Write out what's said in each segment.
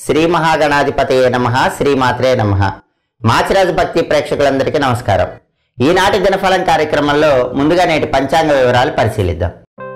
శ్రీ మహాగణాధిపతయే నమ శ్రీమాత్రే నమ మాచిరాజు భక్తి ప్రేక్షకులందరికీ నమస్కారం ఈనాటి దినఫలం కార్యక్రమంలో ముందుగా నేటి పంచాంగ వివరాలు పరిశీలిద్దాం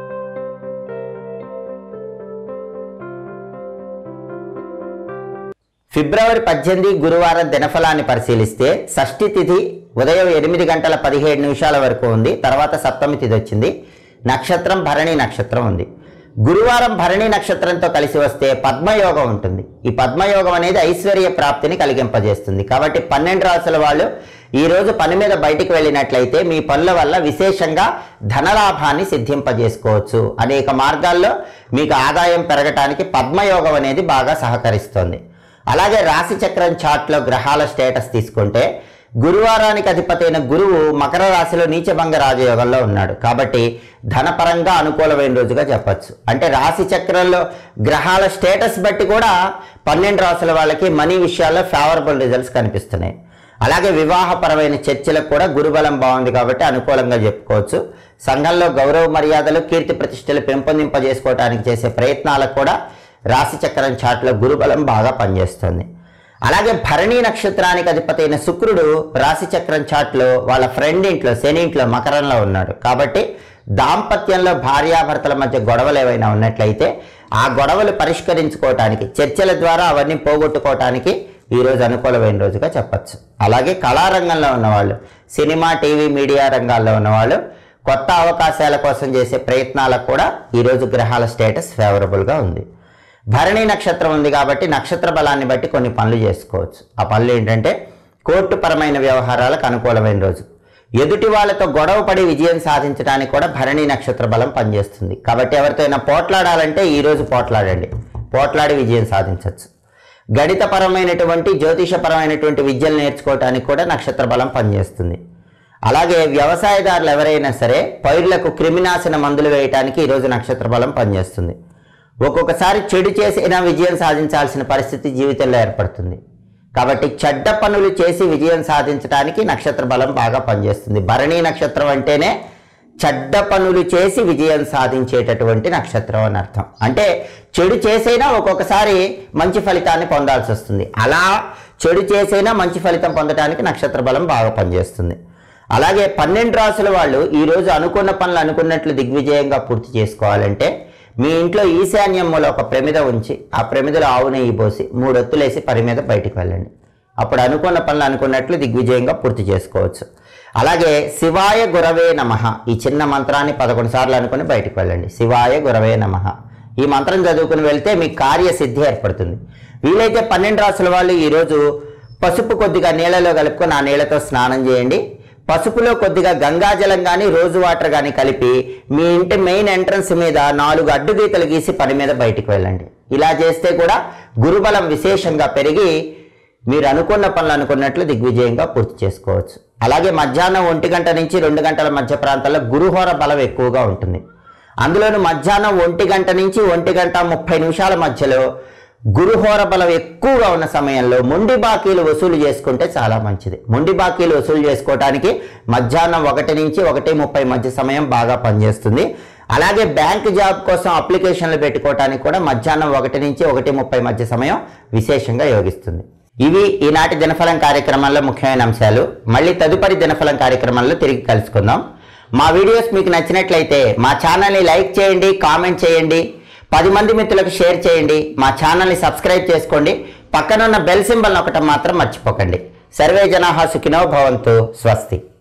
ఫిబ్రవరి పద్దెనిమిది గురువారం దినఫలాన్ని పరిశీలిస్తే షష్ఠి తిథి ఉదయం ఎనిమిది గంటల పదిహేడు నిమిషాల వరకు ఉంది తర్వాత సప్తమి తిథి వచ్చింది నక్షత్రం భరణి నక్షత్రం ఉంది గురువారం భరణి నక్షత్రంతో కలిసి వస్తే పద్మయోగం ఉంటుంది ఈ పద్మయోగం అనేది ఐశ్వర్య ప్రాప్తిని కలిగింపజేస్తుంది కాబట్టి పన్నెండు రాసుల వాళ్ళు ఈ రోజు పని మీద బయటికి వెళ్ళినట్లయితే మీ పనుల వల్ల విశేషంగా ధనలాభాన్ని సిద్ధింపజేసుకోవచ్చు అనేక మార్గాల్లో మీకు ఆదాయం పెరగటానికి పద్మయోగం అనేది బాగా సహకరిస్తుంది అలాగే రాశి చక్రం చార్ట్లో గ్రహాల స్టేటస్ తీసుకుంటే గురువారానికి అధిపతి అయిన గురువు మకర రాశిలో నీచభంగ రాజయోగంలో ఉన్నాడు కాబట్టి ధనపరంగా అనుకూలమైన రోజుగా చెప్పొచ్చు అంటే రాశి చక్రంలో గ్రహాల స్టేటస్ బట్టి కూడా పన్నెండు రాసుల వాళ్ళకి మనీ విషయాల్లో ఫేవరబుల్ రిజల్ట్స్ కనిపిస్తున్నాయి అలాగే వివాహపరమైన చర్చలకు కూడా గురుబలం బాగుంది కాబట్టి అనుకూలంగా చెప్పుకోవచ్చు సంఘంలో గౌరవ మర్యాదలు కీర్తి ప్రతిష్టలు పెంపొందింపజేసుకోవడానికి చేసే ప్రయత్నాలకు కూడా రాశి చక్రం చాట్లో గురుబలం బాగా పనిచేస్తుంది అలాగే భరణి నక్షత్రానికి అధిపతి అయిన శుక్రుడు రాశి చక్రం చాట్లో వాళ్ళ ఫ్రెండ్ ఇంట్లో శని ఇంట్లో మకరంలో ఉన్నాడు కాబట్టి దాంపత్యంలో భార్యాభర్తల మధ్య గొడవలు ఏవైనా ఉన్నట్లయితే ఆ గొడవలు పరిష్కరించుకోవటానికి చర్చల ద్వారా అవన్నీ పోగొట్టుకోవటానికి ఈ రోజు అనుకూలమైన రోజుగా చెప్పచ్చు అలాగే కళారంగంలో ఉన్నవాళ్ళు సినిమా టీవీ మీడియా రంగాల్లో ఉన్నవాళ్ళు కొత్త అవకాశాల కోసం చేసే ప్రయత్నాలకు కూడా ఈరోజు గ్రహాల స్టేటస్ ఫేవరబుల్గా ఉంది భరణి నక్షత్రం ఉంది కాబట్టి నక్షత్ర బలాన్ని బట్టి కొన్ని పనులు చేసుకోవచ్చు ఆ పనులు ఏంటంటే కోర్టుపరమైన వ్యవహారాలకు అనుకూలమైన రోజు ఎదుటి వాళ్ళతో గొడవ పడి విజయం సాధించడానికి కూడా భరణి నక్షత్ర బలం పనిచేస్తుంది కాబట్టి ఎవరితో అయినా పోట్లాడాలంటే ఈరోజు పోట్లాడండి పోట్లాడి విజయం సాధించవచ్చు గణితపరమైనటువంటి జ్యోతిషపరమైనటువంటి విద్యలు నేర్చుకోవడానికి కూడా నక్షత్ర బలం పనిచేస్తుంది అలాగే వ్యవసాయదారులు ఎవరైనా సరే పైర్లకు క్రిమినాశన మందులు వేయడానికి ఈరోజు నక్షత్ర బలం పనిచేస్తుంది ఒక్కొక్కసారి చెడు చేసినా విజయం సాధించాల్సిన పరిస్థితి జీవితంలో ఏర్పడుతుంది కాబట్టి చెడ్డ పనులు చేసి విజయం సాధించడానికి నక్షత్ర బలం బాగా పనిచేస్తుంది భరణి నక్షత్రం అంటేనే చెడ్డ పనులు చేసి విజయం సాధించేటటువంటి నక్షత్రం అని అర్థం అంటే చెడు చేసైనా ఒక్కొక్కసారి మంచి ఫలితాన్ని పొందాల్సి వస్తుంది అలా చెడు చేసైనా మంచి ఫలితం పొందడానికి నక్షత్ర బలం బాగా పనిచేస్తుంది అలాగే పన్నెండు రాసుల వాళ్ళు ఈరోజు అనుకున్న పనులు అనుకున్నట్లు దిగ్విజయంగా పూర్తి చేసుకోవాలంటే మీ ఇంట్లో ఈశాన్యం మూల ఒక ప్రమిద ఉంచి ఆ ప్రమిదలో ఆవు నెయ్యి పోసి మూడు ఒత్తులేసి పని మీద బయటికి వెళ్ళండి అప్పుడు అనుకున్న పనులు అనుకున్నట్లు దిగ్విజయంగా పూర్తి చేసుకోవచ్చు అలాగే శివాయ గురవే నమ ఈ చిన్న మంత్రాన్ని పదకొండు సార్లు అనుకుని బయటికి వెళ్ళండి శివాయ గురవే నమ ఈ మంత్రం చదువుకుని వెళ్తే మీకు కార్యసిద్ధి ఏర్పడుతుంది వీలైతే పన్నెండు రాసుల వాళ్ళు ఈరోజు పసుపు కొద్దిగా నీళ్ళలో కలుపుకొని ఆ నీళ్ళతో స్నానం చేయండి పసుపులో కొద్దిగా గంగాజలం కానీ రోజు వాటర్ కానీ కలిపి మీ ఇంటి మెయిన్ ఎంట్రన్స్ మీద నాలుగు అడ్డు గీతలు గీసి పని మీద బయటికి వెళ్ళండి ఇలా చేస్తే కూడా గురుబలం విశేషంగా పెరిగి మీరు అనుకున్న పనులు అనుకున్నట్లు దిగ్విజయంగా పూర్తి చేసుకోవచ్చు అలాగే మధ్యాహ్నం ఒంటి గంట నుంచి రెండు గంటల మధ్య ప్రాంతాల్లో గురుహోర బలం ఎక్కువగా ఉంటుంది అందులోను మధ్యాహ్నం ఒంటి గంట నుంచి ఒంటి గంట ముప్పై నిమిషాల మధ్యలో గురుహోర బలం ఎక్కువగా ఉన్న సమయంలో మొండి బాకీలు వసూలు చేసుకుంటే చాలా మంచిది మొండి బాకీలు వసూలు చేసుకోవడానికి మధ్యాహ్నం ఒకటి నుంచి ఒకటి ముప్పై మధ్య సమయం బాగా పనిచేస్తుంది అలాగే బ్యాంక్ జాబ్ కోసం అప్లికేషన్లు పెట్టుకోవడానికి కూడా మధ్యాహ్నం ఒకటి నుంచి ఒకటి ముప్పై మధ్య సమయం విశేషంగా యోగిస్తుంది ఇవి ఈనాటి దినఫలం కార్యక్రమంలో ముఖ్యమైన అంశాలు మళ్ళీ తదుపరి దినఫలం కార్యక్రమంలో తిరిగి కలుసుకుందాం మా వీడియోస్ మీకు నచ్చినట్లయితే మా ఛానల్ని లైక్ చేయండి కామెంట్ చేయండి పది మంది మిత్రులకు షేర్ చేయండి మా ఛానల్ని సబ్స్క్రైబ్ చేసుకోండి పక్కనున్న బెల్ సింబల్ నొక్కటం మాత్రం మర్చిపోకండి సర్వే జనాహా సుఖినో భవంతు స్వస్తి